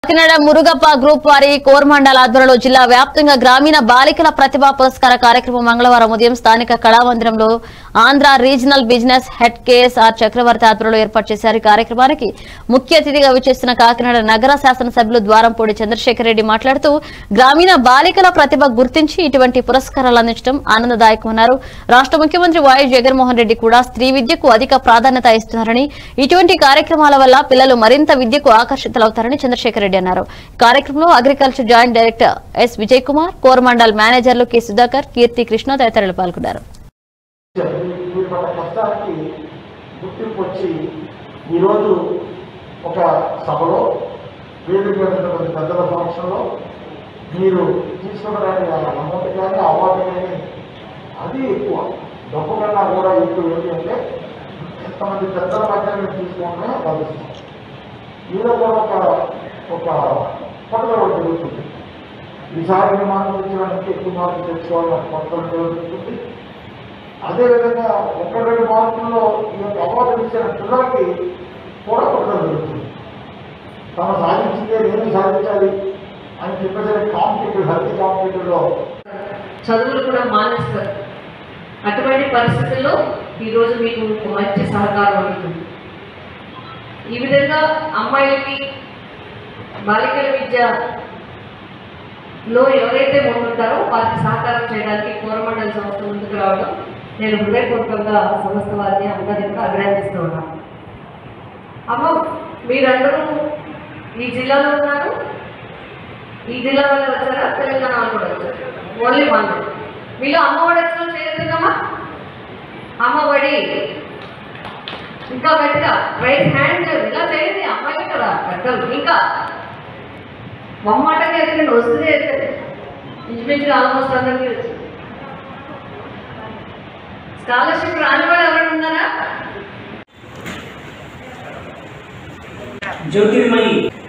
Kakinada Murugappa group వారి కోరమండల ఆధ్వర్యంలో జిల్లా వ్యాప్తంగా గ్రామీణ బాలికల ప్రతిభా పురస్కార కార్యక్రమం మంగళవారం ఉదయం స్థానిక కళామందిరంలో Andhra regional business head KSR Chakravarthi ఆధ్వర్యంలో ఏర్పాటు చేశారు ఈ కార్యక్రమానికి ముఖ్య అతిథిగా విచ్చేస్తున్న కాకినాడ నగర శాసనసభ్యులు ద్వారంపూడి చంద్రశేఖర్ రెడ్డి మాట్లాడుతూ గ్రామీణ బాలికల ప్రతిభ గుర్తించి ఇటువంటి పురస్కారాలు అందించడం ఆనందదాయకమన్నారు రాష్ట్ర ముఖ్యమంత్రి వైఎస్ జగన్మోహన్ రెడ్డి కూడా స్త్రీ విద్యకు అధిక ప్రాధాన్యత ఇస్తున్నారని ఇటువంటి కార్యక్రమాల వల్ల పిల్లలు మరింత విద్యకు ఆకర్షితులవుతారని చంద్రశేఖర్ రెడ్డి అన్నారు కార్యక్రమంలో agriculture joint director S Vijay Kumar Coromandel మేనేజర్లు కె సుధాకర్ కీర్తి కృష్ణ తదితరులు పాల్గొన్నారు మీరు పడ్డ కష్టానికి గుర్తింపు వచ్చి ఈరోజు ఒక సభలో వేదిక మీద ఉన్నటువంటి పెద్దల సమక్షంలో మీరు తీసుకున్నదాన్ని అమౌంట్ కానీ అవార్డు కానీ అది ఎక్కువ డబ్బు కన్నా కూడా ఎక్కువ ఏంటి అంటే ఇంతమంది పెద్దల మధ్య మీరు తీసుకోవడమే భావిస్తున్నాం మీలో కూడా ఒక ఒక పట్టుదల ఒకటి జరుగుతుంది ఈసారి మార్కులు తెచ్చడానికి ఎక్కువ మార్కులు తెచ్చుకోవాలని పట్టుదల జరుగుతుంది అదేవిధంగా ఒక రెండు మార్కుల్లో ఈ యొక్క అవార్డు ఇచ్చిన పిల్లలకి కూడా పట్టుదల జరుగుతుంది తాను సాధించిందే నేను సాధించాలి అని చెప్పేసరి కాంపిటేటివ్ హెల్త్ కాంపిటేటివ్లో చదువులు కూడా మానేస్తారు అటువంటి పరిస్థితుల్లో ఈరోజు మీకు ఒక మంచి సహకారం అందుతుంది ఈ విధంగా అమ్మాయిలకి బాలికల విద్యలో ఎవరైతే ముందుంటారో వారికి సహకారం చేయడానికి కోరమండలి సంస్థ ముందుకు రావడం నేను హృదయపూర్వకంగా సంస్థ వారిని అందరినీ కూడా అభినందిస్తూ ఉన్నాను అమ్మ మీరందరూ ఈ జిల్లాలో ఉన్నారు ఈ జిల్లా వాళ్ళు వచ్చారా తెలంగాణ వాళ్ళు కూడా వచ్చారు ఓన్లీ వన్ వీళ్ళు అమ్మఒడి వచ్చిన చేయొద్దుకమ్మా అమ్మఒడి ఇంకా గట్టిగా రైట్ హ్యాండ్ ఇలా చేయండి అమ్మాయి కదా పెద్దలు ఇంకా మొమ్మాటంగా ఎత్తండి వస్తుంది ఎత్తండి ఇంచుమించుగా ఆల్మోస్ట్ అందరికీ వచ్చింది స్కాలర్షిప్ రాని వాళ్ళు ఎవరైనా ఉన్నారా జ్యోతిర్మయి